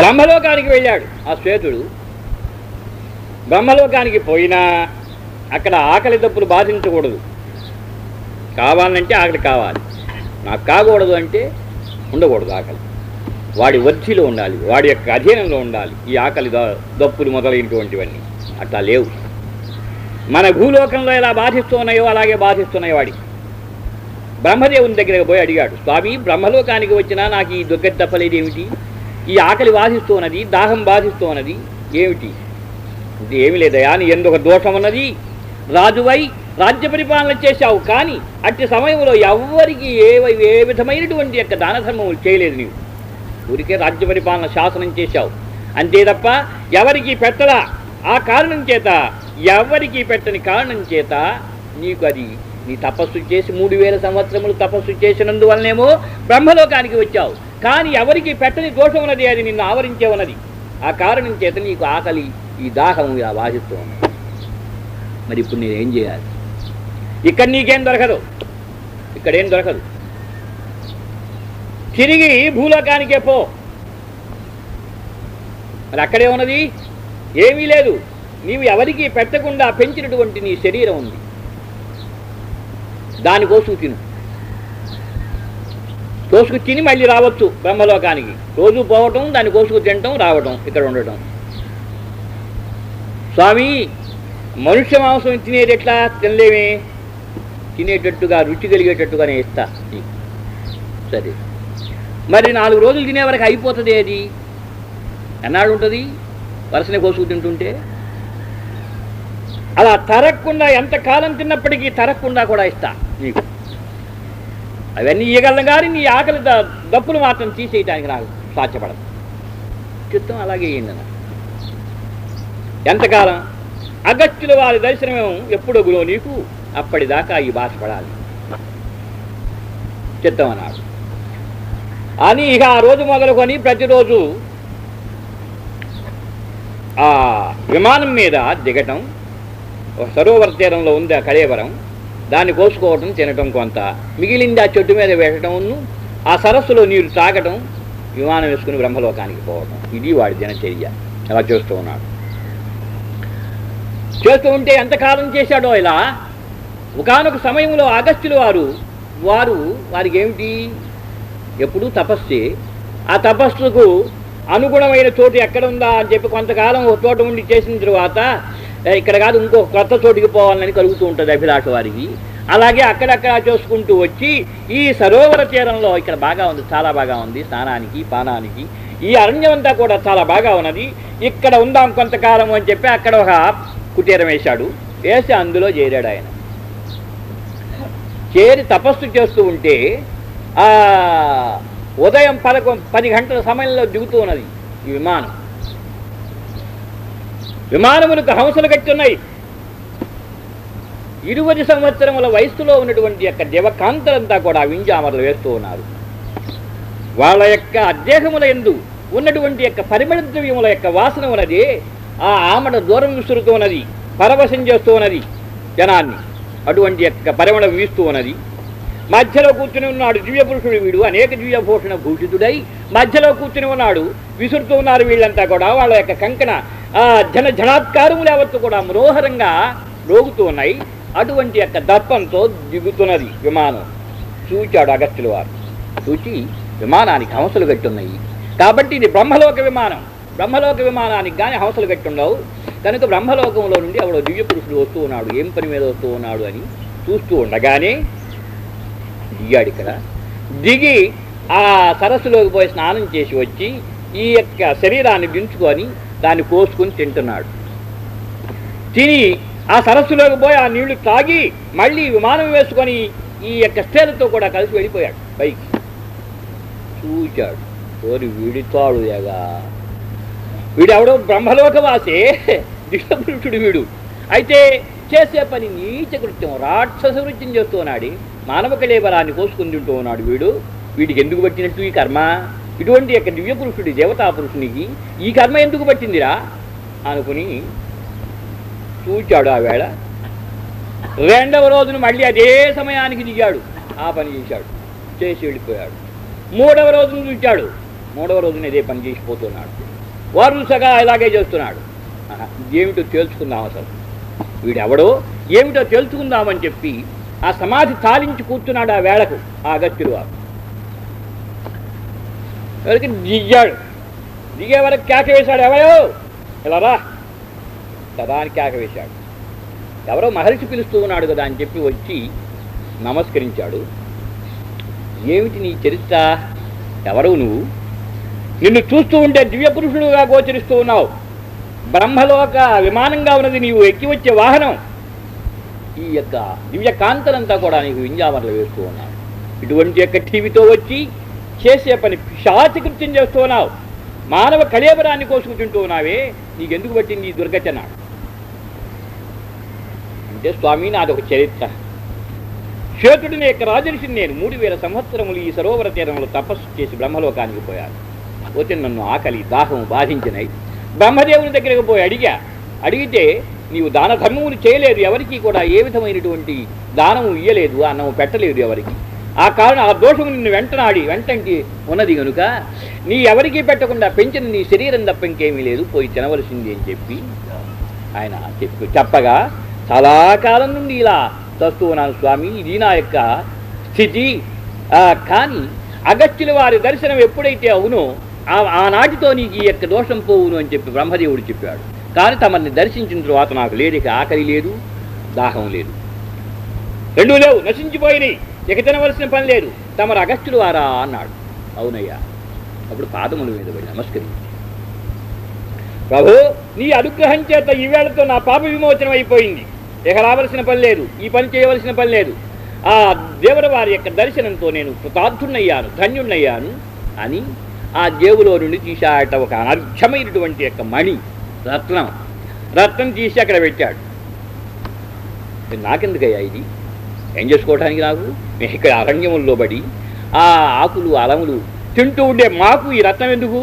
బ్రహ్మలోకానికి వెళ్ళాడు ఆ శ్వేతుడు బ్రహ్మలోకానికి పోయినా అక్కడ ఆకలి దప్పులు బాధించకూడదు కావాలంటే ఆకలి కావాలి నాకు కాకూడదు అంటే ఉండకూడదు ఆకలి వాడి వృద్ధిలో ఉండాలి వాడి యొక్క అధీనంలో ఉండాలి ఈ ఆకలి ద- దప్పులు మొదలైనటువంటివన్నీ అట్లా లేవు మన భూలోకంలో ఎలా బాధిస్తూ ఉన్నాయో అలాగే బాధిస్తున్నాయి వాడికి బ్రహ్మదేవుని దగ్గరకు పోయి అడిగాడు స్వామి బ్రహ్మలోకానికి వచ్చినా నాకు ఈ దుర్గతి తప్పలేదు ఏమిటి ఈ ఆకలి బాధిస్తూ ఉన్నది దాహం బాధిస్తూ ఉన్నది ఏమిటి ఇది ఏమి లేదయా నీ ఎందుకు దోషం ఉన్నది రాజువై రాజ్య పరిపాలన చేశావు కానీ అట్టి సమయంలో ఎవ్వరికి ఏ ఏ విధమైనటువంటి యొక్క దాన ధర్మములు చేయలేదు నీవు ఊరికే రాజ్య పరిపాలన శాసనం చేశావు అంతే తప్ప ఎవరికి పెట్టలా ఆ కారణం చేత ఎవరికి పెట్టని కారణం చేత నీకు అది నీ తపస్సు చేసి మూడు వేల సంవత్సరములు తపస్సు చేసినందువల్లనేమో బ్రహ్మలోకానికి వచ్చావు కానీ ఎవరికి పెట్టని దోషం ఉన్నది అది నిన్ను ఆవరించే ఉన్నది ఆ కారణం చేత నీకు ఆకలి ఈ దాహం ఇలా బాధిస్తూ ఉన్నది మరి ఇప్పుడు నేనేం చేయాలి ఇక్కడ నీకేం దొరకదు ఇక్కడేం దొరకదు తిరిగి భూలోకానికే పో మరి అక్కడే ఉన్నది ఏమీ లేదు నీవు ఎవరికి పెట్టకుండా పెంచినటువంటి నీ శరీరం ఉంది దానికోసం తిను కోసుకు తిని మళ్ళీ రావచ్చు బ్రహ్మలోకానికి రోజు పోవటం దాని కోసుకు తినటం రావటం ఇక్కడ ఉండటం స్వామి మనుష్య మాంసం తినేది ఎట్లా తినలేమే తినేటట్టుగా రుచి కలిగేటట్టుగానే ఇస్తా నీకు సరే మరి నాలుగు రోజులు తినే వరకు అయిపోతుంది అది ఎన్నాడు ఉంటుంది వరుసనే కోసుకు తింటుంటే అలా తరగకుండా ఎంత కాలం తిన్నప్పటికీ తరగకుండా కూడా ఇస్తా నీకు అవన్నీ ఇవ్వగలను కానీ నీ ఆకలి ద- దప్పులు మాత్రం తీసేయటానికి నాకు సాధ్యపడదు చిత్తం అలాగే అయిందన్న ఎంతకాలం అగత్యుల వారి దర్శనం ఎప్పుడొగులో నీకు అప్పటిదాకా ఈ బాధపడాలి చిత్తం అన్నాడు అని ఇక ఆ రోజు మొదలుకొని ప్రతిరోజు ఆ విమానం మీద దిగటం ఒక సరోవర తీరంలో ఉంది ఆ కళేవరం దాన్ని కోసుకోవటం తినటం కొంత మిగిలింది ఆ చెట్టు మీద పెట్టడం ఆ సరస్సులో నీరు తాగటం విమానం వేసుకుని బ్రహ్మలోకానికి పోవటం ఇది వాడి దినచర్య అలా చేస్తూ ఉన్నాడు చేస్తూ ఉంటే ఎంతకాలం చేశాడో ఇలా ఒకనొక సమయంలో అగస్త్యులు వారు వారు వారికి ఏమిటి ఎప్పుడూ తపస్సే ఆ తపస్సుకు అనుగుణమైన చోటు ఎక్కడ ఉందా అని చెప్పి కొంతకాలం ఒక చోట ఉండి చేసిన తర్వాత "ఏ, ఇక్కడ కాదు ఇంకో కొత్త చోటుకి పోవాలని కలుగుతూ ఉంటుంది అభిలాష వారికి అలాగే అక్కడక్కడ చూసుకుంటూ వచ్చి ఈ సరోవర తీరంలో ఇక్కడ బాగా ఉంది చాలా బాగా ఉంది స్నానానికి పానానికి ఈ అరణ్యం అంతా కూడా చాలా బాగా ఉన్నది ఇక్కడ ఉందాం కొంతకాలం అని చెప్పి అక్కడ ఒక కుటీరం వేశాడు వేసి అందులో చేరాడు ఆయన చేరి తపస్సు చేస్తూ ఉంటే ఆ ఉదయం పదకొ పది గంటల సమయంలో దిగుతూ ఉన్నది ఈ విమానం విమానములకు హంసలు కట్టి ఉన్నాయి ఇరువది సంవత్సరముల వయస్సులో ఉన్నటువంటి యొక్క దేవకాంతలంతా కూడా వింజామరలు వేస్తూ ఉన్నారు వాళ్ళ యొక్క అదేహముల ఎందు ఉన్నటువంటి యొక్క పరిమళ ద్రవ్యముల యొక్క వాసన ఉన్నది ఆ ఆమడ దూరం విసురుతూ ఉన్నది పరవశం చేస్తూ ఉన్నది జనాన్ని అటువంటి యొక్క పరిమళం వీస్తూ ఉన్నది మధ్యలో కూర్చుని ఉన్నాడు దివ్య పురుషుడు వీడు అనేక దివ్య భూషణ భూషితుడై మధ్యలో కూర్చుని ఉన్నాడు విసురుతూ ఉన్నారు వీళ్ళంతా కూడా వాళ్ళ యొక్క కంకణ ఆ జన జనాత్కారములు యావత్తు కూడా మనోహరంగా రోగుతూ ఉన్నాయి అటువంటి యొక్క దర్పంతో దిగుతున్నది విమానం చూచాడు అగస్త్యుల వారు చూచి విమానానికి హంసలు కట్టున్నాయి కాబట్టి ఇది బ్రహ్మలోక విమానం బ్రహ్మలోక విమానానికి కానీ హంసలు కట్టుండవు కనుక బ్రహ్మలోకంలో నుండి ఆవిడ దివ్య పురుషుడు వస్తూ ఉన్నాడు ఏం పని మీద వస్తూ ఉన్నాడు అని చూస్తూ ఉండగానే దిగాడు ఇక్కడ దిగి ఆ సరస్సులోకి పోయి స్నానం చేసి వచ్చి ఈ యొక్క శరీరాన్ని దించుకొని దాన్ని కోసుకొని తింటున్నాడు తిని ఆ సరస్సులోకి పోయి ఆ నీళ్లు తాగి మళ్ళీ విమానం వేసుకొని ఈ యొక్క స్త్రీలతో కూడా కలిసి వెళ్ళిపోయాడు పైకి చూచాడు ఓరి వీడితాడు ఎగా వీడెవడో బ్రహ్మలోకవాసే దిష్టపురుషుడు వీడు అయితే చేసే పని నీచ కృత్యం రాక్షస కృత్యం చేస్తూ ఉన్నాడు మానవ కళేబరాన్ని కోసుకుని తింటూ ఉన్నాడు వీడు వీడికి ఎందుకు పట్టినట్టు ఈ కర్మ ఇటువంటి యొక్క దివ్య పురుషుడి దేవతా పురుషునికి ఈ కర్మ ఎందుకు పట్టిందిరా అనుకుని చూచాడు ఆ వేళ రెండవ రోజున మళ్ళీ అదే సమయానికి దిగాడు ఆ పని చేశాడు చేసి వెళ్ళిపోయాడు మూడవ రోజున చూచాడు మూడవ రోజున ఇదే పని చేసిపోతున్నాడు వారుసగా ఇలాగే చేస్తున్నాడు ఆహా, ఏమిటో తేల్చుకుందాం అసలు వీడెవడో ఏమిటో తెలుసుకుందామని చెప్పి ఆ సమాధి తాలించి కూర్చున్నాడు ఆ వేళకు ఆ అగత్యుడు వారు ఎవరికి దిగాడు దిగే వరకు కేక వేశాడు ఎవరో ఇలా రా కదా అని కేక వేశాడు ఎవరో మహర్షి పిలుస్తూ ఉన్నాడు కదా అని చెప్పి వచ్చి నమస్కరించాడు ఏమిటి నీ చరిత్ర ఎవరు నువ్వు నిన్ను చూస్తూ ఉంటే దివ్య పురుషుడుగా గోచరిస్తూ ఉన్నావు బ్రహ్మలోక విమానంగా ఉన్నది నీవు ఎక్కి వచ్చే వాహనం ఈ యొక్క దివ్య కాంతలంతా కూడా నీకు వింజామరలు వేస్తూ ఉన్నావు ఇటువంటి యొక్క టీవీతో వచ్చి చేసే పని పిశాచకృత్యం చేస్తూ ఉన్నావు మానవ కళేబరాన్ని కోసుకు తింటూ ఉన్నావే నీకెందుకు పట్టింది ఈ దుర్గతనాడు అంటే స్వామి నాది ఒక చరిత్ర శ్వేతుడిని యొక్క రాజర్షిని నేను మూడు వేల సంవత్సరములు ఈ సరోవర తీరంలో తపస్సు చేసి బ్రహ్మలోకానికి పోయాను పోతే నన్ను ఆకలి దాహం బాధించినాయి బ్రహ్మదేవుని దగ్గరికి పోయి అడిగా అడిగితే నీవు దాన ధర్మములు చేయలేదు ఎవరికి కూడా ఏ విధమైనటువంటి దానము ఇయ్యలేదు అన్నము పెట్టలేదు ఎవరికి ఆ కారణం ఆ దోషము నిన్ను వెంటనాడి వెంటంటి ఉన్నది కనుక నీ ఎవరికీ పెట్టకుండా పెంచిన నీ శరీరం తప్ప ఇంకేమీ లేదు పోయి తినవలసింది అని చెప్పి ఆయన చెప్పు చెప్పగా చాలా కాలం నుండి ఇలా తస్తూ ఉన్నాను స్వామి ఇది నా యొక్క స్థితి ఆ, కానీ అగస్త్యుల వారి దర్శనం ఎప్పుడైతే అవునో ఆ- ఆనాటితో నీకు ఈ యొక్క దోషం పోవును అని చెప్పి బ్రహ్మదేవుడు చెప్పాడు కానీ తమని దర్శించిన తర్వాత నాకు లేదు ఇక ఆకలి లేదు దాహం లేదు రెండు లేవు నశించిపోయినాయి ఇక తినవలసిన పని లేదు తమరు అగస్త్యులు వారా అన్నాడు అవునయ్యా అప్పుడు పాదముల మీద పడి నమస్కరించి ప్రభు నీ అనుగ్రహం చేత ఈ వేళతో నా పాప విమోచనం అయిపోయింది ఇక రావలసిన పని లేదు ఈ పని చేయవలసిన పని లేదు ఆ దేవుల వారి యొక్క దర్శనంతో నేను కృతార్థున్నయ్యాను ధన్యున్నయ్యాను అని ఆ జేబులో నుండి తీశాట ఒక అనర్ఘ్యమైనటువంటి యొక్క మణి రత్నం రత్నం తీసి అక్కడ పెట్టాడు ఇది నాకెందుకయ్యా ఇది ఏం చేసుకోవడానికి నాకు నేను ఇక్కడ అరణ్యముల్లో పడి ఆ ఆకులు అలములు తింటూ ఉండే మాకు ఈ రత్నం ఎందుకు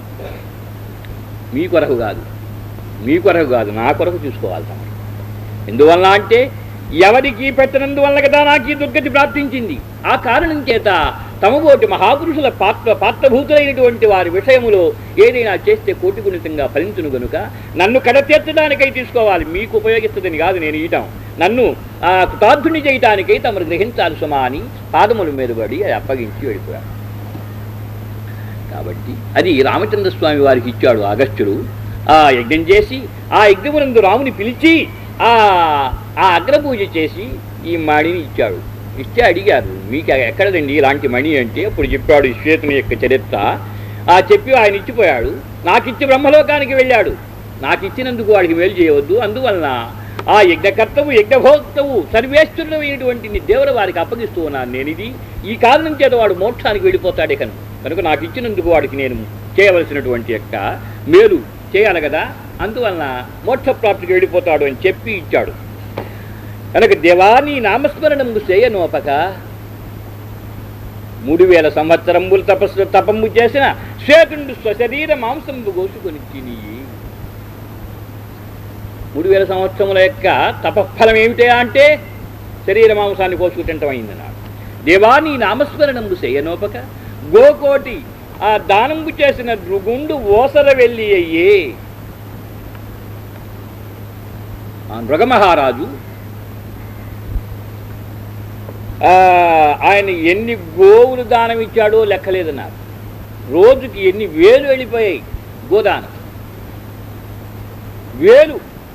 మీ కొరకు కాదు మీ కొరకు కాదు నా కొరకు చూసుకోవాలి తమరు ఎందువల్ల అంటే ఎవరికి పెట్టనందువల్ల కదా నాకు ఈ దుర్గతి ప్రాప్తించింది ఆ కారణం చేత తమబోటి మహాపురుషుల పాత్ర పాత్రభూతులైనటువంటి వారి విషయములో ఏదైనా చేస్తే కోటి గుణితంగా ఫలించును గనుక నన్ను కడతీర్చడానికై తీసుకోవాలి మీకు ఉపయోగిస్తుందని కాదు నేను ఇయటం నన్ను ఆ కృతార్థుని చేయటానికై తమరు గ్రహించాలి సుమా అని పాదముల మీద పడి అది అప్పగించి వెళ్ళిపోయాడు కాబట్టి అది రామచంద్ర స్వామి వారికి ఇచ్చాడు అగస్త్యుడు ఆ యజ్ఞం చేసి ఆ యజ్ఞమునందు రాముని పిలిచి ఆ ఆ అగ్రపూజ చేసి ఈ మణిని ఇచ్చాడు ఇస్తే అడిగారు మీకు ఎక్కడదండి ఇలాంటి మణి అంటే అప్పుడు చెప్పాడు ఈ శ్వేతుని యొక్క చరిత్ర ఆ చెప్పి ఆయన ఇచ్చిపోయాడు నాకు ఇచ్చి బ్రహ్మలోకానికి వెళ్ళాడు నాకు ఇచ్చినందుకు వాడికి మేలు చేయవద్దు అందువలన ఆ యజ్ఞకర్తవు యజ్ఞభోక్తవు సర్వేశ్వరుడమైనటువంటి నీ దేవుల వారికి అప్పగిస్తూ ఉన్నాను నేను ఇది ఈ కారణం చేత వాడు మోక్షానికి వెళ్ళిపోతాడే కనుక కనుక నాకు ఇచ్చినందుకు వాడికి నేను చేయవలసినటువంటి యొక్క మేలు చేయాలి కదా అందువలన మోక్ష ప్రాప్తికి వెళ్ళిపోతాడు అని చెప్పి ఇచ్చాడు కనుక దేవాని నామస్మరణము చేయనోపక మూడు వేల సంవత్సరములు తపస్సు తపము చేసిన శ్వేతుండు స్వశరీర మాంసంబు గోసుకొని తిని మూడు వేల సంవత్సరముల యొక్క తపఫలం ఏమిటే అంటే శరీర మాంసాన్ని కోసుకు తింటం అయిందన్నాడు దేవాని నామస్మరణము చేయనోపక గోకోటి ఆ దానంబు చేసిన దృగుండు ఓసర వెళ్ళి అయ్యే ఆ మృగమహారాజు ఆ, ఆయన ఎన్ని గోవులు దానం ఇచ్చాడో లెక్కలేదన్నారు రోజుకి ఎన్ని వేలు వెళ్ళిపోయాయి గోదానం వేలు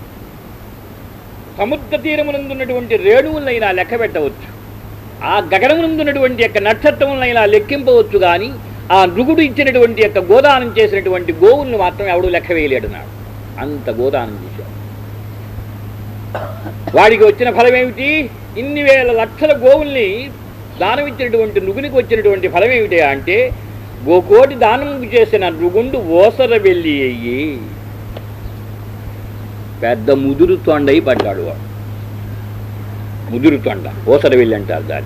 సముద్ర తీరమునందున్నటువంటి రేణువులైనా లెక్క పెట్టవచ్చు ఆ గగనమునందున్నటువంటి యొక్క నక్షత్రములైనా లెక్కింపవచ్చు కానీ ఆ నృగుడు ఇచ్చినటువంటి యొక్క గోదానం చేసినటువంటి గోవులను మాత్రం ఎవడు లెక్క వేయలేడు నాడు అంత గోదానం చేశాడు వాడికి వచ్చిన ఫలం ఏమిటి ఇన్ని వేల లక్షల గోవుల్ని దానం ఇచ్చినటువంటి నృగునికి వచ్చినటువంటి ఫలం ఏమిటి అంటే గోకోటి దానం చేసిన నృగుండు ఓసర వెళ్ళి అయ్యి పెద్ద ముదురు తొండై పడ్డాడు వాడు ముదురు తొండ ఓసర వెళ్ళి అంటారు దాన్ని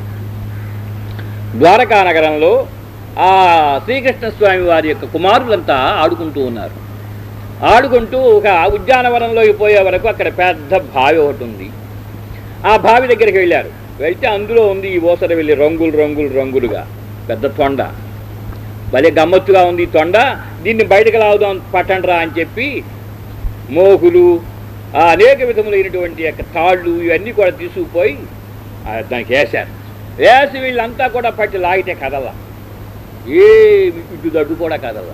ద్వారకా నగరంలో ఆ శ్రీకృష్ణ స్వామి వారి యొక్క కుమారులంతా ఆడుకుంటూ ఉన్నారు ఆడుకుంటూ ఒక ఉద్యానవనంలోకి పోయే వరకు అక్కడ పెద్ద బావి ఒకటి ఉంది ఆ బావి దగ్గరికి వెళ్ళారు వెళ్తే అందులో ఉంది ఈ ఓసర వెళ్ళి రంగులు రంగులు రంగులుగా పెద్ద తొండ భలే గమ్మత్తుగా ఉంది ఈ తొండ దీన్ని బయటకు లాగుదాం పట్టండ్రా అని చెప్పి మోకులు ఆ అనేక విధములైనటువంటి యొక్క తాళ్ళు ఇవన్నీ కూడా తీసుకుపోయి ఆ దానికి వేశారు వేసి వీళ్ళంతా కూడా పట్టి లాగితే కదల ఏ ఇటు దడ్డు కూడా కదల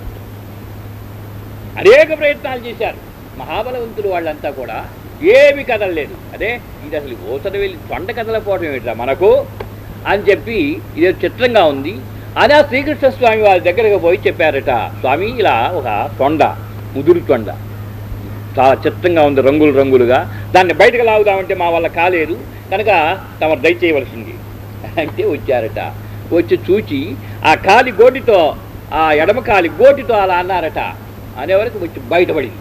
అనేక ప్రయత్నాలు చేశారు మహాబలవంతులు వాళ్ళంతా కూడా ఏమి కదలలేదు అదే ఇది అసలు ఓసర వెళ్ళి తొండ కదలపోవడం ఏమిట్రా మనకు అని చెప్పి ఇది చిత్రంగా ఉంది అని ఆ శ్రీకృష్ణ స్వామి వారి దగ్గరకు పోయి చెప్పారట స్వామి ఇలా ఒక తొండ ముదురు తొండ చాలా చిత్రంగా ఉంది రంగులు రంగులుగా దాన్ని బయటకు లాగుదామంటే మా వల్ల కాలేదు కనుక తమరు దయచేయవలసింది అంటే వచ్చారట వచ్చి చూచి ఆ కాలి గోటితో ఆ ఎడమ కాలి గోటితో అలా అన్నారట అనేవరకు వచ్చి బయటపడింది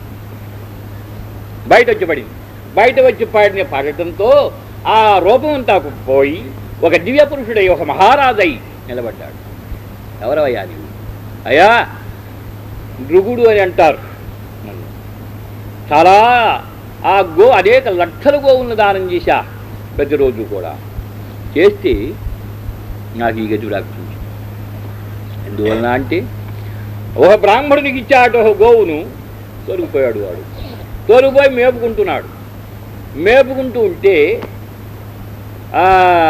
బయట వచ్చి పడింది బయట వచ్చి పడిన పడటంతో ఆ రూపం అంతా పోయి ఒక దివ్య పురుషుడై ఒక మహారాజై నిలబడ్డాడు ఎవరవయ్యా నీవు అయ్యా భృగుడు అని అంటారు నన్ను చాలా ఆ గో అనేక లక్షల గోవులను దానం చేశా ప్రతిరోజు కూడా చేస్తే నాకు ఈ గతి రాక్షించి ఎందువలన అంటే ఒక బ్రాహ్మణునికి ఇచ్చాడు ఒక గోవును తొలగిపోయాడు వాడు తొలగిపోయి మేపుకుంటున్నాడు మేపుకుంటూ ఉంటే ఆ,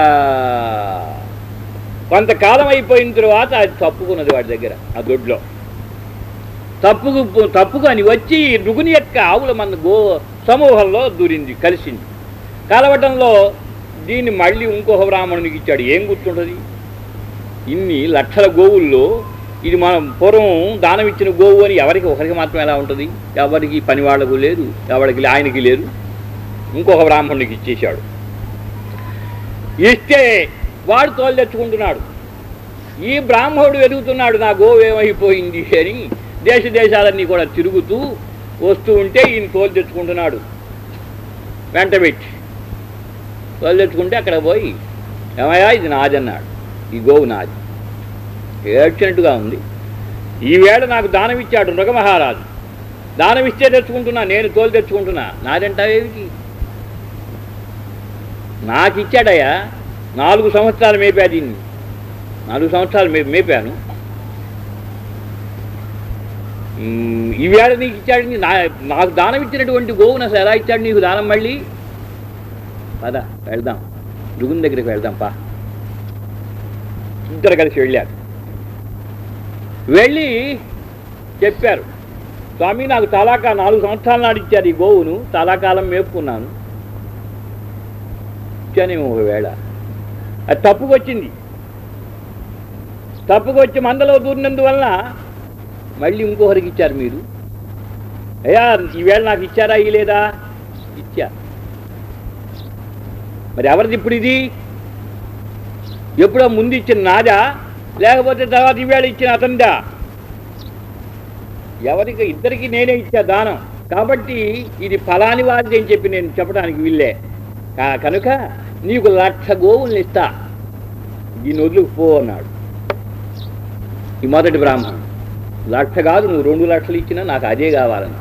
కొంతకాలం అయిపోయిన తర్వాత అది తప్పుకున్నది వాడి దగ్గర ఆ దొడ్లో తప్పుకు తప్పుకు అని వచ్చి రుగుని యొక్క ఆవుల మన గో సమూహంలో దూరింది కలిసింది కలవటంలో దీన్ని మళ్ళీ ఇంకొక బ్రాహ్మణునికి ఇచ్చాడు ఏం గుర్తుంటుంది ఇన్ని లక్షల గోవుల్లో ఇది మనం పూర్వం దానం ఇచ్చిన గోవు అని ఎవరికి ఒకరికి మాత్రం ఎలా ఉంటుంది ఎవరికి పని వాళ్ళకు లేదు ఎవరికి ఆయనకి లేదు ఇంకొక బ్రాహ్మణునికి ఇచ్చేశాడు ఇస్తే వాడు తోలు తెచ్చుకుంటున్నాడు ఈ బ్రాహ్మణుడు ఎదుగుతున్నాడు నా గోవు ఏమైపోయింది అని దేశ దేశాలన్నీ కూడా తిరుగుతూ వస్తూ ఉంటే ఈయన తోలు తెచ్చుకుంటున్నాడు వెంటబెట్టి తోలు తెచ్చుకుంటే అక్కడ పోయి ఏమయ్యా ఇది నాదన్నాడు ఈ గోవు నాది ఏడ్చినట్టుగా ఉంది ఈవేళ నాకు దానం ఇచ్చాడు మృగమహారాజు దానం ఇస్తే తెచ్చుకుంటున్నా నేను తోలు తెచ్చుకుంటున్నా నాదంటావేమిటి నాకు ఇచ్చాడయ్యా నాలుగు సంవత్సరాలు మేపా దీన్ని నాలుగు సంవత్సరాలు మే మేపాను మ్, ఈవేళ నీకు ఇచ్చాడు నా నాకు దానం ఇచ్చినటువంటి గోవును అసలు ఎలా ఇచ్చాడు నీకు దానం మళ్ళీ పద వెళ్దాం దుగుని దగ్గరికి వెళ్దాం పా ఇద్దరు కలిసి వెళ్ళారు వెళ్ళి చెప్పారు స్వామి నాకు తలాకా నాలుగు సంవత్సరాల నాడు ఇచ్చారు ఈ గోవును చాలా కాలం మేపుకున్నాను ఇచ్చానేమో ఒకవేళ అది తప్పుకొచ్చింది తప్పుకొచ్చి మందలో దూరినందువలన మళ్ళీ ఇంకొకరికి ఇచ్చారు మీరు అయ్యా ఈవేళ నాకు ఇచ్చారా ఇలేదా ఇచ్చా మరి ఎవరిది ఇప్పుడు ఇది ఎప్పుడో ముందు ఇచ్చిన నాదా లేకపోతే తర్వాత ఈవేళ ఇచ్చిన అతనిదా ఎవరికి ఇద్దరికి నేనే ఇచ్చా దానం కాబట్టి ఇది ఫలాని వారిది అని చెప్పి నేను చెప్పడానికి వీళ్ళే కా- కనుక నీకు లక్ష గోవుల్ని ఇస్తా దీన్ని వదులుకు పో అన్నాడు ఈ మొదటి బ్రాహ్మణుడు లక్ష కాదు నువ్వు రెండు లక్షలు ఇచ్చినా నాకు అదే కావాలన్నా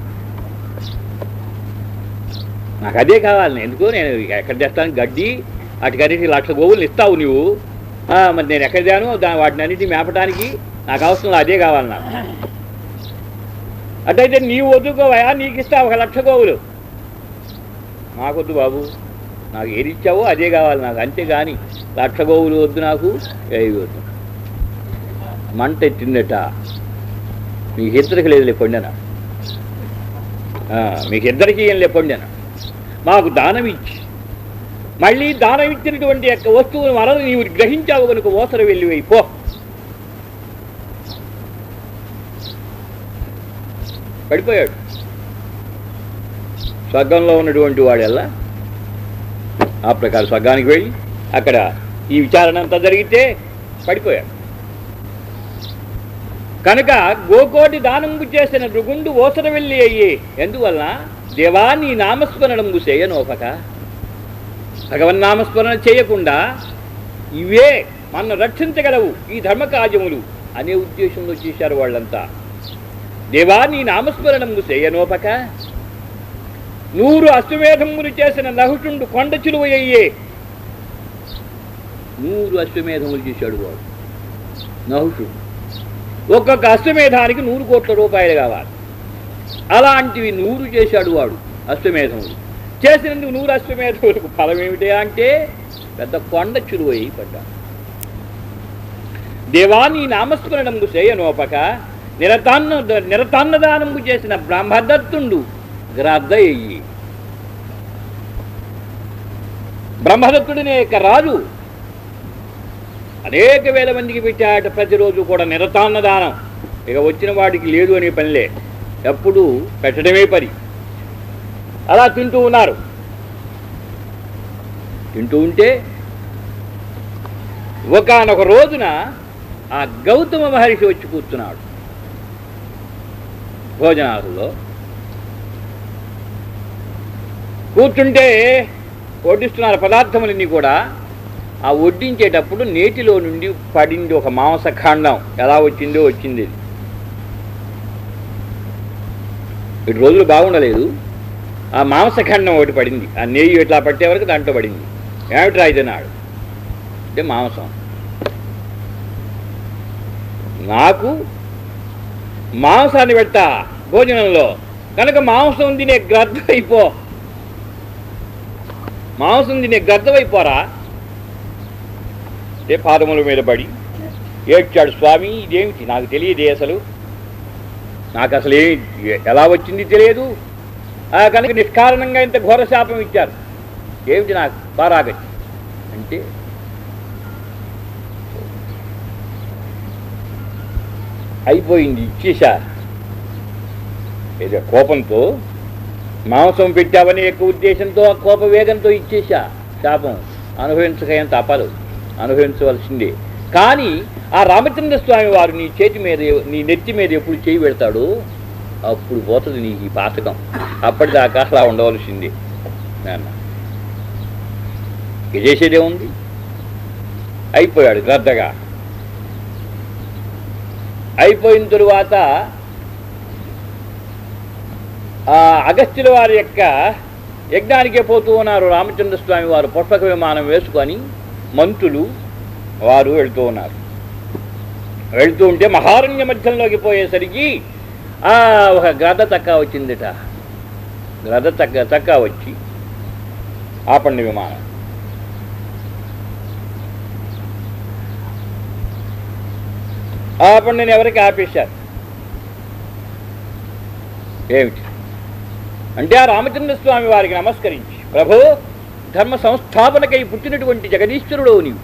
నాకు అదే కావాలి ఎందుకు నేను ఎక్కడ తెస్తాను గడ్డి అటుకరికి లక్ష గోవులు ఇస్తావు నువ్వు ఆ, మరి నేను ఎక్కడ తేను దా వాటిని అన్నిటిని మేపడానికి నాకు అవసరం అదే కావాలి నాకు అట్టయితే నీవు వదుకోవయా నీకు ఇస్తా ఒక లక్ష గోవులు నాకొద్దు బాబు నాకు ఏది ఇచ్చావో అదే కావాలి నాకు అంతేగాని లక్ష గోవులు వద్దు నాకు ఏవి వద్దు మంట ఎత్తిందట మీకు ఇద్దరికి లేదు లేపండిన మీకు ఇద్దరికి ఏం లేపండిన మాకు దానం ఇచ్చి మళ్ళీ దానం ఇచ్చినటువంటి యొక్క వస్తువును మరల నీవు గ్రహించావు కనుక ఓసర వెళ్ళి పో పడిపోయాడు స్వర్గంలో ఉన్నటువంటి వాడెల్లా ఆ ప్రకారం స్వర్గానికి వెళ్ళి అక్కడ ఈ విచారణ అంతా జరిగితే పడిపోయాడు కనుక గోకోటి దానంబు చేసిన భృగుండు ఓసర వెళ్ళి అయ్యే ఎందువలన దేవా నీ నామస్మరణంబు చేయనోపక భగవన్నామస్మరణ చేయకుండా ఇవే మన రక్షించగలవు ఈ ధర్మకార్యములు అనే ఉద్దేశంలో చేశారు వాళ్ళంతా దేవా నీ నామస్మరణము చేయనోపక నూరు అశ్వమేధములు చేసిన నహుషుండు కొండ చిలువ అయ్యే నూరు అశ్వమేధములు చేశాడు వాడు నహుషుడు ఒక్కొక్క అశ్వమేధానికి నూరు కోట్ల రూపాయలు కావాలి అలాంటివి నూరు చేశాడు వాడు అశ్వమేధములు చేసినందుకు నూరు అశ్వమేధములకు ఫలం ఏమిటి అంటే పెద్ద కొండ చురువై పడ్డా దేవాని నామస్మరణము చేయనోపక నిరతాన్న నిరతాన్నదానము చేసిన బ్రహ్మదత్తుండు గ్రద్దయ్యి బ్రహ్మదత్తుడినే యొక్క రాజు అనేక వేల మందికి పెట్టాట ప్రతిరోజు కూడా నిరతాన్నదానం ఇక వచ్చిన వాడికి లేదు అనే పనిలే ఎప్పుడు పెట్టడమే పని అలా తింటూ ఉన్నారు తింటూ ఉంటే ఒకనొక రోజున ఆ గౌతమ మహర్షి వచ్చి కూర్చున్నాడు భోజనాలలో కూర్చుంటే వడ్డిస్తున్నారు పదార్థములన్నీ కూడా ఆ వడ్డించేటప్పుడు నేతిలో నుండి పడింది ఒక మాంసఖండం ఎలా వచ్చిందో వచ్చింది ఇది. ఇటు రోజులు బాగుండలేదు ఆ మాంసఖండం ఒకటి పడింది ఆ నెయ్యి ఇట్లా పట్టే వరకు దాంట్లో పడింది ఏమిట్రా ఇది అన్నాడు అంటే మాంసం నాకు మాంసాన్ని పెట్టా భోజనంలో కనుక మాంసం తినే గ్రద్దవైపో మాంసం తినే గ్రద్దవైపోరా అంటే పాదముల మీద పడి ఏడ్చాడు స్వామి ఇదేమిటి నాకు తెలియదే అసలు నాకు అసలు ఏ ఎలా వచ్చింది తెలియదు ఆ కనుక నిష్కారణంగా ఇంత ఘోర శాపం ఇచ్చారు ఏమిటి నాకు పారాగతి అంటే అయిపోయింది ఇచ్చేశా ఏదో కోపంతో మాంసం పెట్టావని ఎక్కువ ఉద్దేశంతో ఆ కోప వేగంతో ఇచ్చేశా శాపం అనుభవించకయంత తప్పదు అనుభవించవలసిందే కానీ ఆ రామచంద్ర స్వామి వారు నీ చేతి మీద నీ నెత్తి మీద ఎప్పుడు చేయి పెడతాడో అప్పుడు పోతుంది నీకు ఈ పాతకం అప్పటిదాకా అలా ఉండవలసిందే నాన్న ఇక చేసేదే ఉంది అయిపోయాడు గ్రద్దగా అయిపోయిన తరువాత ఆ అగస్త్యుల వారి యొక్క యజ్ఞానికే పోతూ ఉన్నారు రామచంద్ర స్వామి వారు పుష్పక విమానం వేసుకొని మంత్రులు వారు వెళ్తూ ఉన్నారు వెళ్తూ ఉంటే మహారణ్య మధ్యంలోకి పోయేసరికి ఆ ఒక గ్రద్ద తక్క వచ్చిందిట గ్రద్ద తక్క తక్క వచ్చి ఆపండి విమానం ఆపండిని ఎవరికి ఆపేశారు ఏమిటి అంటే ఆ రామచంద్ర స్వామి వారికి నమస్కరించి ప్రభు ధర్మ సంస్థాపనకై పుట్టినటువంటి జగదీశ్వరుడు నీవు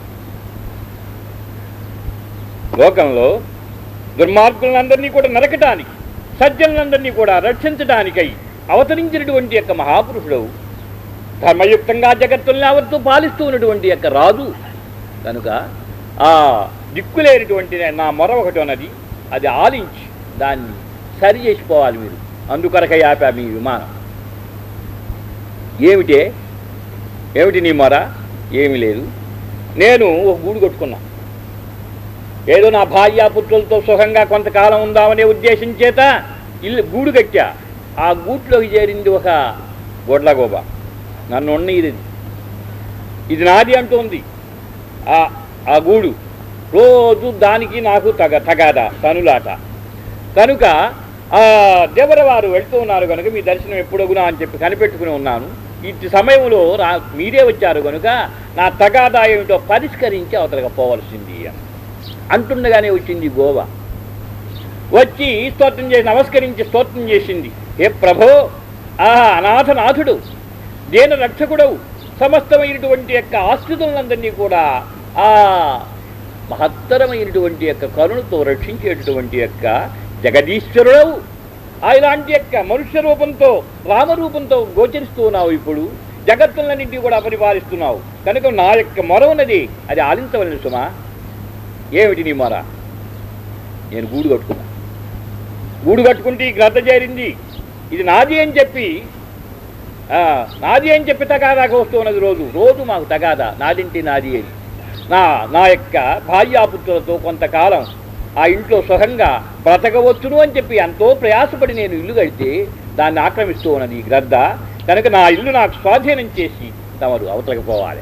లోకంలో దుర్మార్గులందరినీ కూడా నరకటానికి సజ్జనులందరినీ కూడా రక్షించడానికై అవతరించినటువంటి యొక్క మహాపురుషుడవు ధర్మయుక్తంగా జగత్తుల్ని ఆవర్తూ పాలిస్తూ ఉన్నటువంటి యొక్క రాజు కనుక ఆ దిక్కులేనటువంటి నా మొర ఒకటి ఉన్నది అది ఆలించి దాన్ని సరి చేసిపోవాలి మీరు అందుకొరకై ఆపా మీ విమానం ఏమిటే ఏమిటి నీ మొర ఏమీ లేదు నేను ఒక గూడు కొట్టుకున్నా ఏదో నా భార్యాపుత్రులతో సుఖంగా కొంతకాలం ఉందామనే ఉద్దేశం చేత ఇల్లు గూడు కట్టా ఆ గూట్లోకి చేరింది ఒక గొడ్లగోబ నన్ను ఉన్న ఇది ఇది నాది అంటుంది ఆ ఆ గూడు రోజు దానికి నాకు తగ తగాదా తనులాట కనుక ఆ దేవరవారు వెళ్తూ ఉన్నారు కనుక మీ దర్శనం ఎప్పుడగునా అని చెప్పి కనిపెట్టుకుని ఉన్నాను ఇటు సమయంలో రా మీరే వచ్చారు కనుక నా తగాదా ఏమిటో పరిష్కరించి అవతలకి పోవలసింది అని అంటుండగానే వచ్చింది గోవా వచ్చి స్తోత్రం చేసి నమస్కరించి స్తోత్రం చేసింది ఏ ప్రభో ఆ అనాథనాథుడు దేన రక్షకుడవు సమస్తమైనటువంటి యొక్క ఆశ్రితులందరినీ కూడా ఆ మహత్తరమైనటువంటి యొక్క కరుణతో రక్షించేటటువంటి యొక్క జగదీశ్వరుడవు ఆ ఇలాంటి యొక్క మనుష్య రూపంతో రామరూపంతో గోచరిస్తూ ఉన్నావు ఇప్పుడు జగత్తులన్నింటినీ కూడా పరిపాలిస్తున్నావు కనుక నా యొక్క మొర ఉన్నది అది ఆలించవలని సుమా ఏమిటి నీ మొర నేను గూడు కట్టుకున్నా గూడు కట్టుకుంటే ఈ గ్రద్ద చేరింది ఇది నాది అని చెప్పి ఆ, నాది అని చెప్పి తగాదాకు వస్తూ ఉన్నది రోజు రోజు మాకు తగాదా నాదింటి నాది అని నా నా యొక్క భార్యాపుత్రులతో కొంతకాలం ఆ ఇంట్లో సుఖంగా బ్రతకవచ్చును అని చెప్పి ఎంతో ప్రయాసపడి నేను ఇల్లు కడితే దాన్ని ఆక్రమిస్తూ ఉన్నది ఈ గ్రద్ద కనుక నా ఇల్లు నాకు స్వాధీనం చేసి తమరు అవతలకి పోవాలి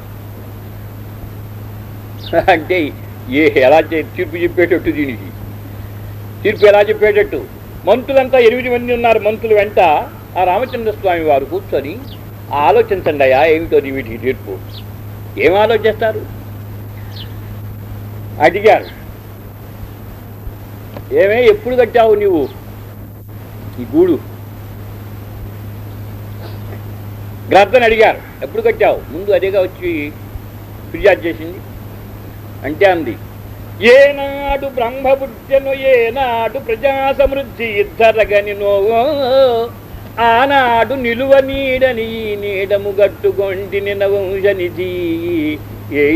అంటే ఏ ఎలా చే తీర్పు చెప్పేటట్టు దీనికి తీర్పు ఎలా చెప్పేటట్టు మంత్రులంతా ఎనిమిది మంది ఉన్నారు మంత్రులు వెంట ఆ రామచంద్ర స్వామి వారు కూర్చొని ఆలోచించండి అయ్యా ఏమిటో నీ వీటికి తీర్పు ఏం ఆలోచిస్తారు అడిగారు ఏమే ఎప్పుడు కట్టావు నీవు ఈ గూడు గ్రద్దని అడిగారు ఎప్పుడు కట్టావు ముందు అదేగా వచ్చి ఫిర్యాదు చేసింది అంటే అంది ఏనాడు బ్రహ్మబుద్ధను ఏనాడు ప్రజా సమృద్ధి ఇద్దరగనినో ఆనాడు నిలువ నీడని ఈ నీడము గట్టుకొండి నినవంశనిధి ఏ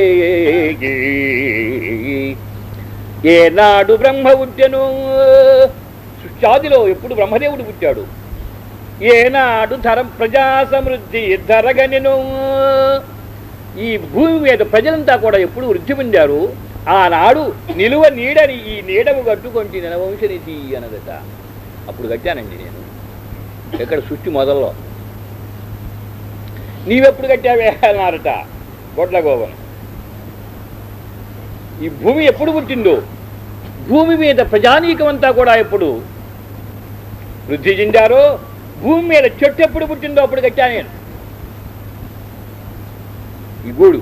ఏనాడు బ్రహ్మ పుట్టెను సృష్టాదిలో ఎప్పుడు బ్రహ్మదేవుడు పుట్టాడు ఏనాడు ధరం ప్రజా సమృద్ధి ధరగనిను ఈ భూమి మీద ప్రజలంతా కూడా ఎప్పుడు వృద్ధి పొందారు ఆనాడు నిలువ నీడని ఈ నీడము కట్టుకొంటి వంశనిధి అనదట అప్పుడు కట్టానండి నేను ఎక్కడ సృష్టి మొదల్లో నీవెప్పుడు కట్టావే అన్నారట గొడ్ల గోవను ఈ భూమి ఎప్పుడు పుట్టిందో భూమి మీద ప్రజానీకం అంతా కూడా ఎప్పుడు వృద్ధి చెందారో భూమి మీద చెట్టు ఎప్పుడు పుట్టిందో అప్పుడు కట్టా నేను ఈ గూడు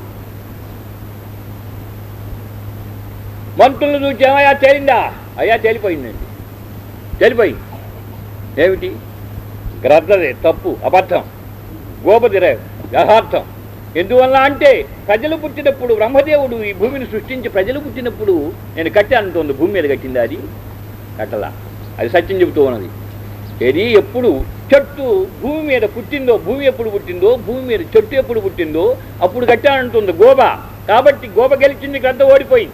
మంత్రులను చూసి ఏమయ్యా తేలిందా అయ్యా తేలిపోయిందండి తేలిపోయి ఏమిటి గ్రద్దదే తప్పు అబద్ధం గోపదిరే యథార్థం ఎందువల్ల అంటే ప్రజలు పుట్టినప్పుడు బ్రహ్మదేవుడు ఈ భూమిని సృష్టించి ప్రజలు పుట్టినప్పుడు నేను కట్టానంటుంది భూమి మీద కట్టిందా అది కట్టలా అది సత్యం చెబుతూ ఉన్నది ఏది ఎప్పుడు చెట్టు భూమి మీద పుట్టిందో భూమి ఎప్పుడు పుట్టిందో భూమి మీద చెట్టు ఎప్పుడు పుట్టిందో అప్పుడు కట్టానంటుంది గోబ కాబట్టి గోబ గెలిచింది గ్రద్ద ఓడిపోయింది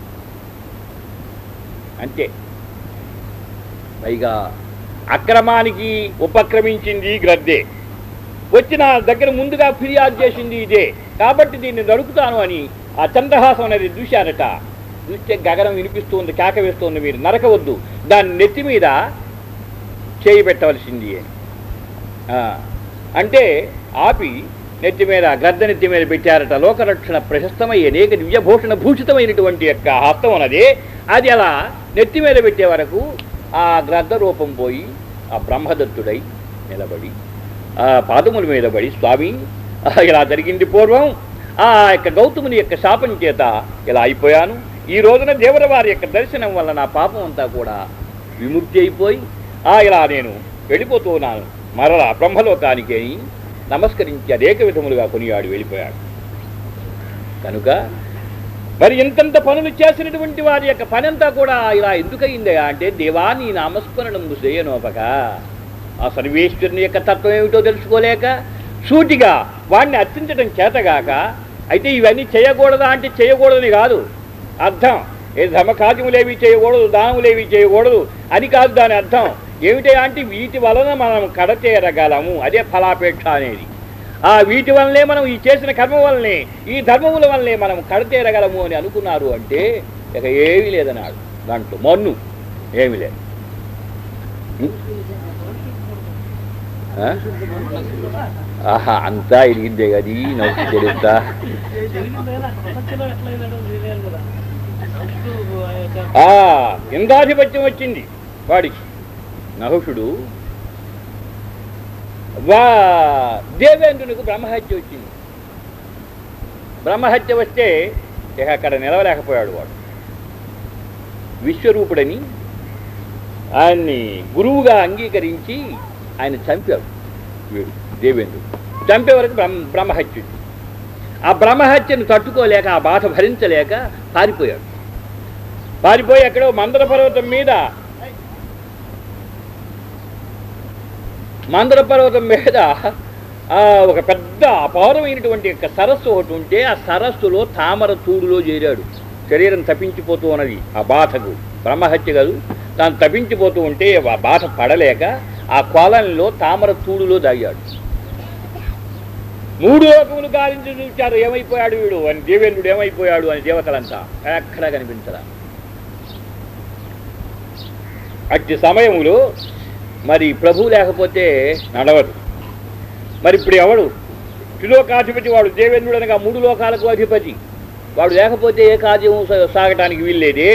అంతే పైగా అక్రమానికి ఉపక్రమించింది గ్రద్దే వచ్చి నా దగ్గర ముందుగా ఫిర్యాదు చేసింది ఇదే కాబట్టి దీన్ని నరుకుతాను అని ఆ చంద్రహాసం అనేది చూశారట చూస్తే గగనం వినిపిస్తుంది కేక వేస్తుంది మీరు నరకవద్దు దాని నెత్తి మీద చేయి పెట్టవలసింది అని. ఆ, అంటే ఆపి నెత్తి మీద గద్ద నెత్తి మీద పెట్టారట లోకరక్షణ ప్రశస్తమై అనేక దివ్యభూషణ భూషితమైనటువంటి యొక్క హస్తం ఉన్నది అది అలా నెత్తి మీద పెట్టే వరకు ఆ గ్రద్ద రూపం పోయి ఆ బ్రహ్మదత్తుడై నిలబడి ఆ పాదముల మీద పడి స్వామి ఆ, ఇలా జరిగింది పూర్వం ఆ యొక్క గౌతముని యొక్క శాపం చేత ఇలా అయిపోయాను ఈ రోజున దేవర వారి యొక్క దర్శనం వల్ల నా పాపం అంతా కూడా విముక్తి అయిపోయి ఆ ఇలా నేను వెళ్ళిపోతూ ఉన్నాను మరలా బ్రహ్మలోకానికి అని నమస్కరించి అనేక విధములుగా కొనియాడు వెళ్ళిపోయాడు కనుక మరి ఇంతంత పనులు చేసినటువంటి వారి యొక్క పని అంతా కూడా ఇలా ఎందుకయిందయా అంటే దేవా నీ నామస్మరణము చేయనోపక ఆ సర్వేశ్వరుని యొక్క తత్వం ఏమిటో తెలుసుకోలేక సూటిగా వాడిని అర్చించడం చేతగాక అయితే ఇవన్నీ చేయకూడదా అంటే చేయకూడదని కాదు అర్థం ఏ ధర్మకార్యములేవి చేయకూడదు దానములేవి చేయకూడదు అని కాదు దాని అర్థం ఏమిటా అంటే వీటి వలన మనం కడతేరగలము అదే ఫలాపేక్ష అనేది ఆ వీటి వల్లనే మనం ఈ చేసిన కర్మ వల్లనే ఈ ధర్మముల వల్లనే మనం కడతేరగలము అని అనుకున్నారు అంటే ఇక ఏమీ లేదన్నాడు దాంట్లో మన్ను ఏమీ లేదు ఉం? ఆ? ఆహా అంతా ఎరిగిందే కది నవ్వు తెలుస్తా ఆ ఇంద్రాధిపత్యం వచ్చింది వాడికి నహుషుడు వా దేవేంద్రునికి బ్రహ్మహత్య వచ్చింది బ్రహ్మహత్య వస్తే ఇక అక్కడ నిలవలేకపోయాడు వాడు విశ్వరూపుడని ఆయన్ని గురువుగా అంగీకరించి ఆయన చంపాడు వీడు దేవేంద్రుడు చంపే వరకు బ్రహ్మ బ్రహ్మహత్య వచ్చింది ఆ బ్రహ్మహత్యను తట్టుకోలేక ఆ బాధ భరించలేక పారిపోయాడు పారిపోయి ఎక్కడో మందర పర్వతం మీద మందర పర్వతం మీద ఆ, ఒక పెద్ద అపారమైనటువంటి యొక్క సరస్సు ఒకటి ఉంటే ఆ సరస్సులో తామర తూడులో చేరాడు శరీరం తప్పించిపోతూ ఉన్నది ఆ బాధకు బ్రహ్మహత్య కాదు తాను తప్పించిపోతూ ఉంటే ఆ బాధ పడలేక ఆ కొలంలో తామర తూడులో దాగాడు మూడు లోకములు గాలించి చూచారు ఏమైపోయాడు వీడు అని దేవేంద్రుడు ఏమైపోయాడు అని దేవతలంతా ఎక్కడా కనిపించరా అట్టి సమయములో మరి ప్రభు లేకపోతే నడవదు మరి ఇప్పుడు ఎవడు త్రిలోకాధిపతి వాడు దేవేంద్రుడు అనగా మూడు లోకాలకు అధిపతి వాడు లేకపోతే ఏ కార్యము సా- సాగటానికి వీల్లేదే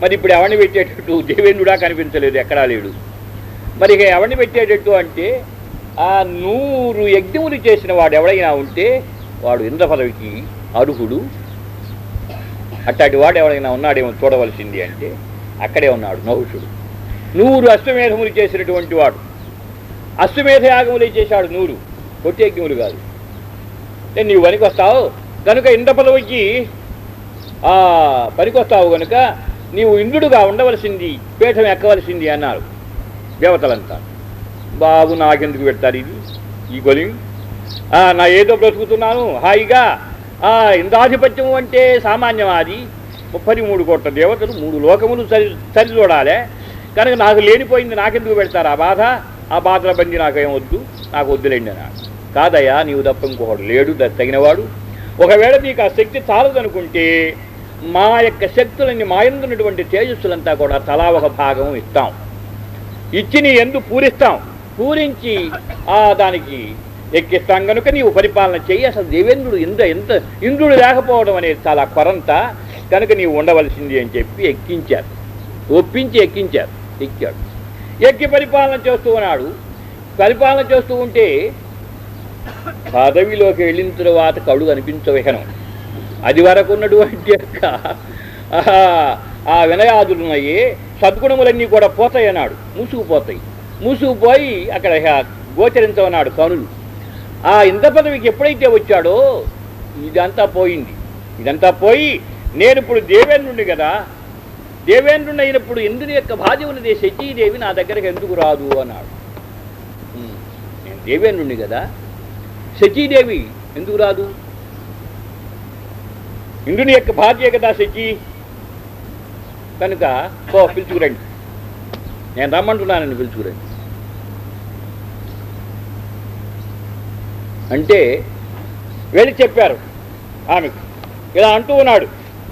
మరి ఇప్పుడు ఎవరిని పెట్టేటట్టు దేవేంద్రుడా కనిపించలేదు ఎక్కడా లేడు మరి ఇక ఎవరిని పెట్టేటట్టు అంటే ఆ నూరు యజ్ఞములు చేసిన వాడు ఎవడైనా ఉంటే వాడు ఇంద్ర పదవికి అర్హుడు అట్లాంటి వాడు ఎవడైనా ఉన్నాడేమో చూడవలసింది అంటే అక్కడే ఉన్నాడు నౌషుడు నూరు అశ్వమేధములు చేసినటువంటి వాడు అశ్వమేధ యాగములు చేశాడు నూరు కొట్టేజ్ఞములు కాదు నేను నీవు పనికొస్తావు కనుక ఇంద్ర పదవికి ఆ పనికొస్తావు కనుక నీవు ఇంద్రుడుగా ఉండవలసింది పీఠం ఎక్కవలసింది అన్నారు దేవతలంతా బాబు నాకెందుకు పెడతారు ఇది ఈ గొలి ఆ, నా ఏదో బ్రతుకుతున్నాను హాయిగా ఆ ఇంద్రాధిపత్యం అంటే సామాన్యం అది ముప్పై మూడు కోట్ల దేవతలు మూడు లోకములు సరి సరి చూడాలి కనుక నాకు లేనిపోయింది నాకెందుకు పెడతారు ఆ బాధ ఆ బాధల బంది నాకేం వద్దు నాకు వద్దులేండి అన్నాడు కాదయ్యా నీవు తప్ప ఇంకొకడు లేడు ద- తగినవాడు ఒకవేళ నీకు ఆ శక్తి చాలదనుకుంటే మా యొక్క శక్తులన్నీ మాయందున్నటువంటి తేజస్సులంతా కూడా తలా ఒక భాగం ఇస్తాం ఇచ్చి నీ ఎందు పూరిస్తాం పూరించి ఆ దానికి ఎక్కిస్తాం కనుక నీవు పరిపాలన చెయ్యి అసలు దేవేంద్రుడు ఇంత ఎంత ఇంద్రుడు లేకపోవడం అనేది చాలా కొరంత కనుక నీవు ఉండవలసింది అని చెప్పి ఎక్కించారు ఒప్పించి ఎక్కించారు ఎక్కాడు ఎక్కి పరిపాలన చేస్తూ ఉన్నాడు పరిపాలన చేస్తూ ఉంటే పదవిలోకి వెళ్ళిన తరువాత కళ్ళు కనిపించవేహనం అది వరకు ఉన్నటువంటి యొక్క ఆహా, ఆ వినయాదులున్నాయి సద్గుణములన్నీ కూడా పోతాయి అన్నాడు మూసుకుపోతాయి మూసుకుపోయి అక్కడ ఇహ గోచరించమన్నాడు కనులు ఆ ఇంద్ర పదవికి ఎప్పుడైతే వచ్చాడో ఇదంతా పోయింది ఇదంతా పోయి నేను ఇప్పుడు దేవేంద్రుడిని కదా దేవేంద్రుని అయినప్పుడు ఇంద్రుని యొక్క బాధ్య ఉన్నది శచీదేవి నా దగ్గరకు ఎందుకు రాదు అన్నాడు ఉమ్, నేను దేవేంద్రుడిని కదా శచీదేవి ఎందుకు రాదు ఇంద్రుని యొక్క భార్య కదా శచి కనుక పో పిలుచుకురండి నేను రమ్మంటున్నానని పిలుచుకురండి అంటే వెళ్ళి చెప్పారు ఆమెకు ఇలా అంటూ ఉన్నాడు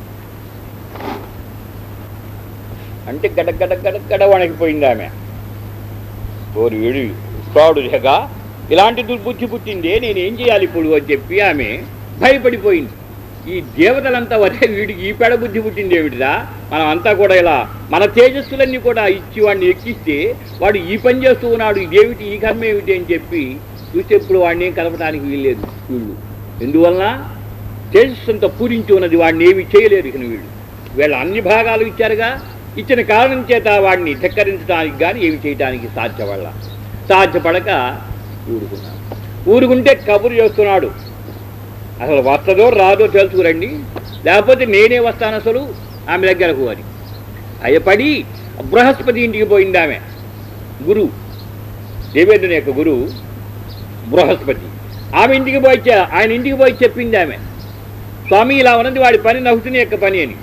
అంటే గడ గడ గడ గడ వణికిపోయింది ఆమె ఓరి వీడు ఇస్తాడు జగా ఇలాంటి దుర్బుద్ధి పుట్టిందే నేను ఏం చేయాలి ఇప్పుడు అని చెప్పి ఆమె భయపడిపోయింది ఈ దేవతలంతా వరే వీడికి ఈ పెడ బుద్ధి పుట్టింది ఏమిటిదా మనం అంతా కూడా ఇలా మన తేజస్సులన్నీ కూడా ఇచ్చి వాడిని ఎక్కిస్తే వాడు ఈ పని చేస్తూ ఉన్నాడు ఇదేమిటి ఈ కర్మ ఏమిటి అని చెప్పి చూస్తే ఇప్పుడు వాడిని ఏం కలపడానికి వీల్లేదు వీళ్ళు ఎందువలన తేజస్సంతా పూరించి ఉన్నది వాడిని ఏమి చేయలేరు ఇక వీళ్ళు వీళ్ళ అన్ని భాగాలు ఇచ్చారుగా ఇచ్చిన కారణం చేత వాడిని ధిక్కరించడానికి కానీ ఏమి చేయడానికి సాధ్యపడ సాధ్యపడక ఊరుకున్నాడు ఊరుకుంటే కబురు చేస్తున్నాడు అసలు వస్తుందో రాదో తెలుసుకురండి లేకపోతే నేనే వస్తాను అసలు ఆమె దగ్గరకు అని అయ్యపడి బృహస్పతి ఇంటికి పోయింది ఆమె గురువు దేవేంద్రుని యొక్క గురువు బృహస్పతి ఆమె ఇంటికి పోయి చె- ఆయన ఇంటికి పోయి చెప్పింది ఆమె స్వామి ఇలా ఉన్నది వాడి పని నహుతుని యొక్క పని అని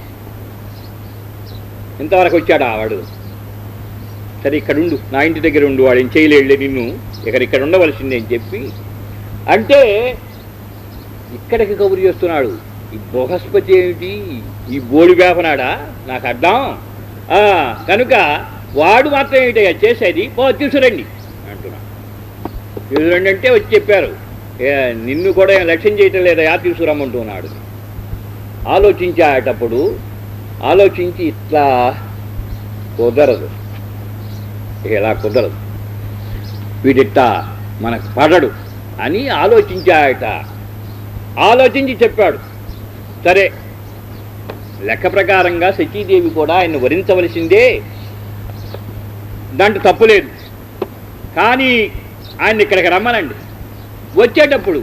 ఇంతవరకు వచ్చాడు ఆ వాడు సరే ఇక్కడ ఉండు నా ఇంటి దగ్గర ఉండు వాడు ఏం చేయలేడులే నిన్ను ఇక్కడ ఇక్కడ ఉండవలసిందే అని చెప్పి అంటే ఇక్కడికి కబురు చేస్తున్నాడు ఈ బృహస్పతి ఏమిటి ఈ బోడి వేపనాడా నాకు అడ్డం ఆ, కనుక వాడు మాత్రం ఏమిటయ్యా చేసేది పో తీసుకురండి అంటున్నా తీసుకురండి అంటే వచ్చి చెప్పారు ఏ, నిన్ను కూడా ఏం లక్ష్యం చేయటం లేదా యా తీసుకురమ్మంటున్నాడు ఆలోచించేటప్పుడు ఆలోచించి ఇట్లా కుదరదు ఇలా కుదరదు వీడిట్ట మనకు పడడు అని ఆలోచించాయట ఆలోచించి చెప్పాడు సరే లెక్క ప్రకారంగా శచీదేవి కూడా ఆయన వరించవలసిందే దాంట్లో తప్పు లేదు కానీ ఆయన ఇక్కడికి రమ్మనండి వచ్చేటప్పుడు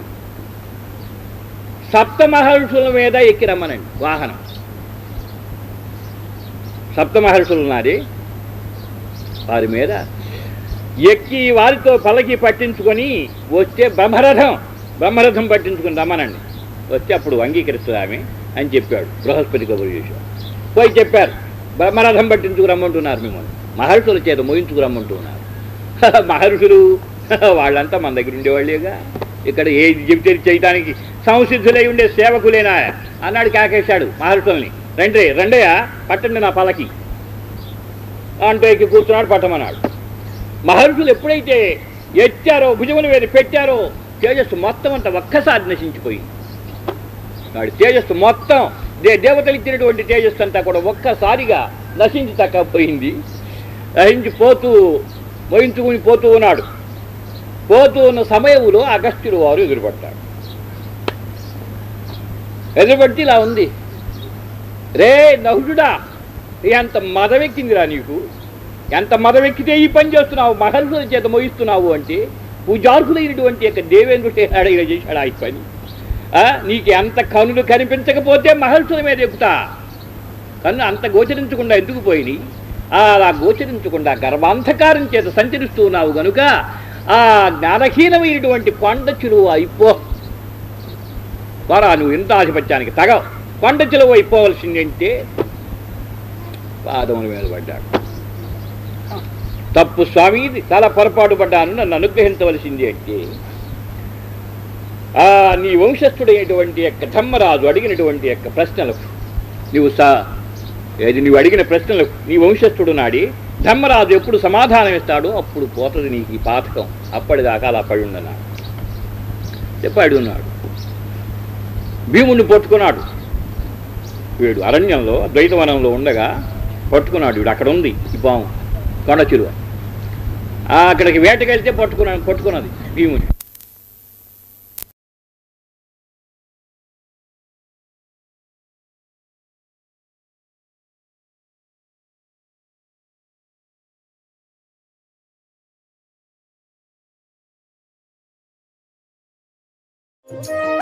సప్త మహర్షుల మీద ఎక్కి రమ్మనండి వాహనం సప్త మహర్షులు ఉన్నది వారి మీద ఎక్కి వారితో పలకి పట్టించుకొని వస్తే బ్రహ్మరథం బ్రహ్మరథం పట్టించుకొని రమ్మనండి వస్తే అప్పుడు అంగీకరిస్తుంది ఆమె అని చెప్పాడు బృహస్పతి కబురు చేశాడు పోయి చెప్పారు బ్రహ్మరథం పట్టించుకు రమ్మంటున్నారు మిమ్మల్ని మహర్షుల చేత మోయించుకు రమ్మంటున్నారు మహర్షులు వాళ్ళంతా మన దగ్గర ఉండేవాళ్ళేగా ఇక్కడ ఏది చెబితే చేయడానికి సంసిద్ధులై ఉండే సేవకులేనా అన్నాడు కాకేశాడు మహర్షుల్ని రండి రండయ్య పట్టండి నా పలకి అంటూ ఎక్కి కూర్చున్నాడు పట్టమన్నాడు మహర్షులు ఎప్పుడైతే ఎత్తారో భుజముల మీద పెట్టారో తేజస్సు మొత్తం అంతా ఒక్కసారి నశించిపోయింది వాడి తేజస్సు మొత్తం దే దేవతలు ఇచ్చినటువంటి తేజస్సు అంతా కూడా ఒక్కసారిగా నశించి తక్కపోయింది నశించి పోతూ మోయించుకుని పోతూ ఉన్నాడు పోతూ ఉన్న సమయంలో అగస్త్యుడు వారు ఎదురుపడ్డాడు ఎదురుపడితే ఇలా ఉంది రే నహుడుడా ఎంత మదవెక్కిందిరా నీకు ఎంత మదవెక్కితే ఈ పని చేస్తున్నావు మహర్షుల చేత మోయిస్తున్నావు అంటే పూజార్హులైనటువంటి యొక్క దేవేంద్రుడు చేశాడు ఇలా చేశాడు ఆ ఈ పని ఆ, నీకు ఎంత కనులు కనిపించకపోతే మహర్షుల మీద ఎక్కుతా కన్ను అంత గోచరించకుండా ఎందుకు పోయినాయి ఆ, అలా గోచరించకుండా గర్భాంధకారం చేత సంచరిస్తూ ఉన్నావు గనుక ఆ జ్ఞానహీనమైనటువంటి కొండ చిలువ అయిపో వారా నువ్వు ఇంత ఆధిపత్యానికి తగవు కొండ చిలువ అయిపోవలసిందంటే పాదముల మీద పడ్డాడు తప్పు స్వామి ఇది చాలా పొరపాటు పడ్డాను నన్ను అనుగ్రహించవలసింది అంటే ఆ నీ వంశస్థుడైనటువంటి యొక్క ధర్మరాజు అడిగినటువంటి యొక్క ప్రశ్నలకు నీవు సా ఏది నీవు అడిగిన ప్రశ్నలకు నీ వంశస్థుడు నాడి ధర్మరాజు ఎప్పుడు సమాధానం ఇస్తాడో అప్పుడు పోతుంది నీకు ఈ పాతకం అప్పటిదాకా అలా పడి ఉండన్నాడు చెప్పాడు ఉన్నాడు భీముడిని పట్టుకున్నాడు వీడు అరణ్యంలో ద్వైతవనంలో ఉండగా పట్టుకున్నాడు వీడు అక్కడ ఉంది ఈ పాము కొండ చిలువ ఆ, అక్కడికి వేటకెళ్తే పట్టుకున్నాడు పట్టుకున్నది భీముని Thank you.